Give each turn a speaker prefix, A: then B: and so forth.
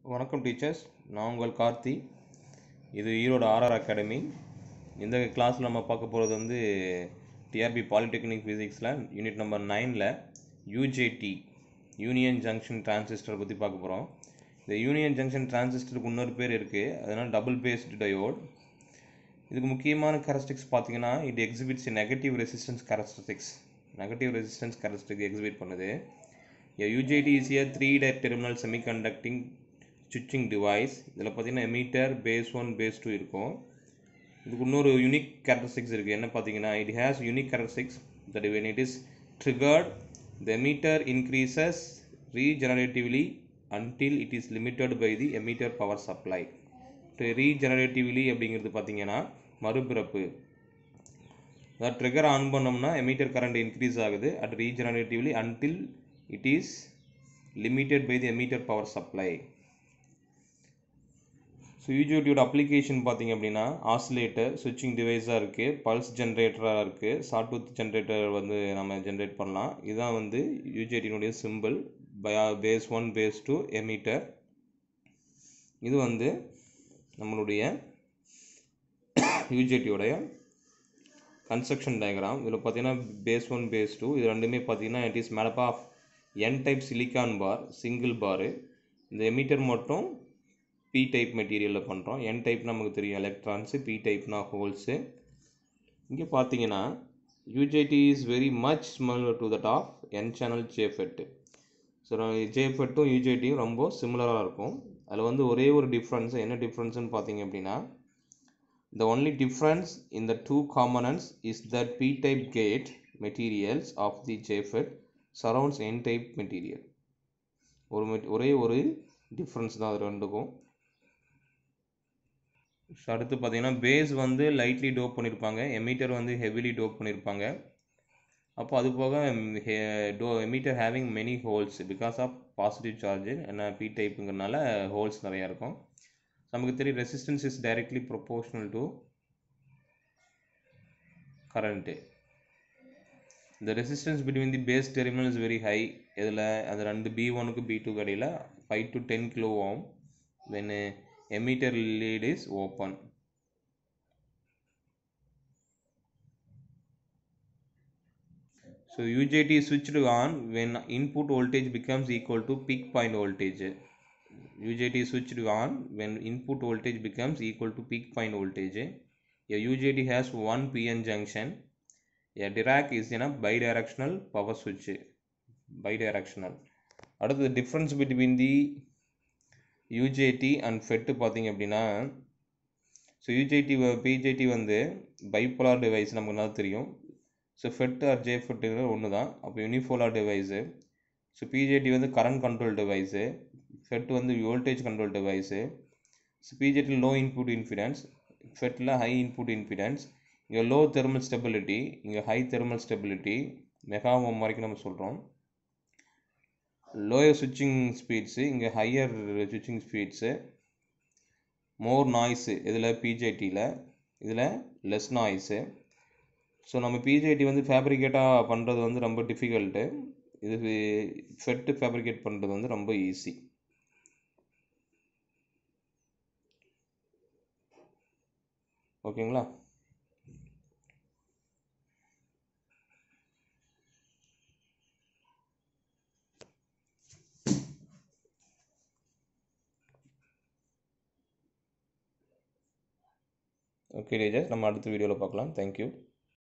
A: வணக்கம் டீச்சர்ஸ் நான் உங்கள் கார்த்தி இது ஈரோடு ஆர்ஆர் அகாடமி இந்த கிளாஸில் நம்ம பார்க்க போகிறது வந்து டிஆர்பி பாலிடெக்னிக் ஃபிசிக்ஸில் யூனிட் நம்பர் நைனில் யூஜேடி யூனியன் ஜங்ஷன் டிரான்சிஸ்டர் பற்றி பார்க்க போகிறோம் இந்த யூனியன் ஜங்ஷன் டிரான்சிஸ்டருக்கு இன்னொரு பேர் இருக்குது அதனால் டபுள் பேஸ்டு டயோட் இதுக்கு முக்கியமான கேரக்டரிஸ்டிக்ஸ் பார்த்தீங்கன்னா இது exhibits negative resistance characteristics negative resistance characteristic exhibit பண்ணுது A UJT is a three terminal semiconducting switching device இதில் பார்த்தீங்கன்னா emitter base one base two இருக்கும் இதுக்கு இன்னொரு யூனிக் கேரக்டரிஸ்டிக்ஸ் இருக்குது என்ன பார்த்தீங்கன்னா it has unique characteristics that when it is triggered the emitter increases regeneratively until it is limited by the emitter power supply regeneratively அப்படிங்கிறது பார்த்தீங்கன்னா மறுபிறப்பு அதாவது ட்ரிகர் ஆன் பண்ணோம்னா எமீட்டர் கரண்ட் இன்க்ரீஸ் ஆகுது at regeneratively until it is limited by the emitter power supply so யூஜியோட application பார்த்தீங்க அப்படின்னா oscillator சுவிட்சிங் டிவைஸாக இருக்குது பல்ஸ் ஜென்ரேட்டராக இருக்குது ஷார்ட்வுத் ஜென்ரேட்டர் வந்து நம்ம ஜென்ரேட் பண்ணலாம் இதுதான் வந்து யூஜிடினுடைய சிம்பிள் பயா base one base two emitter இது வந்து நம்மளுடைய யூஜிடியோடைய கன்ஸ்ட்ரக்ஷன் டயக்ராம் இதில் பார்த்தீங்கன்னா பேஸ் ஒன் பேஸ் டூ இது ரெண்டுமே பார்த்தீங்கன்னா it is made up of N type silicon bar single bar இந்த எமீட்டர் மட்டும் பி டைப் மெட்டீரியலில் பண்ணுறோம் என் டைப் நமக்கு தெரியும் எலக்ட்ரான்ஸு பி டைப்னா ஹோல்ஸு இங்கே பார்த்தீங்கன்னா UJT is very much similar to that of N channel JFET so ஜேஃபெட்டும் யூஜிடியும் ரொம்ப சிமிலராக இருக்கும் அதில் வந்து ஒரே ஒரு டிஃப்ரென்ஸ் என்ன டிஃப்ரென்ஸ்னு பார்த்தீங்க அப்படின்னா The only difference in the two components is that p-type gate materials of the JFET surrounds n-type material. ஒரு ஒரே ஒரு டிஃப்ரென்ஸ் தான் அது ரெண்டுக்கும் அடுத்து பார்த்தீங்கன்னா பேஸ் வந்து லைட்லி டோப் பண்ணியிருப்பாங்க எமீட்டர் வந்து ஹெவிலி டோப் பண்ணியிருப்பாங்க அப்போ அது போக டோ emitter having many holes because of positive charge என்ன பி டைப்புங்கிறனால ஹோல்ஸ் நிறையா இருக்கும் நமக்கு தெரியும் resistance is directly proportional to current இந்த resistance between the base terminal is very high இதில் அது ரெண்டு பி ஒனுக்கு பி டூ கடையில் ஃபைவ் டு டென் கிலோ ஆகும் when emitter lead is open So UJT is switched on when input voltage becomes equal to peak point voltage. UJT is switched on when input voltage becomes equal to peak point voltage. A UJT has one PN junction. A Dirac is in a bidirectional power switch. Bidirectional. அடுத்தது difference between the UJT and FET பார்த்தீங்க அப்படின்னா so UJT BJT வந்து bipolar device நமக்கு நல்லா தெரியும் so FET or J ஃபெட்டுங்கிற ஒன்று தான் அப்போ யூனிஃபோலார் டிவைஸு ஸோ பிஜேடி வந்து கரண்ட் கண்ட்ரோல் டிவைஸு ஃபெட் வந்து வோல்டேஜ் கண்ட்ரோல் டிவைஸு ஸோ பிஜேடியில் லோ இன்புட் இன்ஃபிடன்ஸ் ஃபெட்டில் ஹை இன்புட் இன்ஃபிடன்ஸ் இங்கே லோ தெர்மல் ஸ்டெபிலிட்டி இங்கே high thermal stability mega ohm வரைக்கும் நம்ம சொல்கிறோம் லோயர் சுவிட்சிங் ஸ்பீட்ஸு இங்கே ஹையர் சுவிட்சிங் ஸ்பீட்ஸு மோர் நாய்ஸு இதில் பிஜேடியில் இதில் லெஸ் நாய்ஸு ஸோ நம்ம பிஜேடி வந்து ஃபேப்ரிகேட்டாக பண்ணுறது வந்து ரொம்ப டிஃபிகல்ட்டு இது ஃபெட்டு ஃபேப்ரிகேட் பண்ணுறது வந்து ரொம்ப ஈஸி ஓகேங்களா ஓகே டீச்சர்ஸ் நம்ம அடுத்த வீடியோவில் பார்க்கலாம் தேங்க்யூ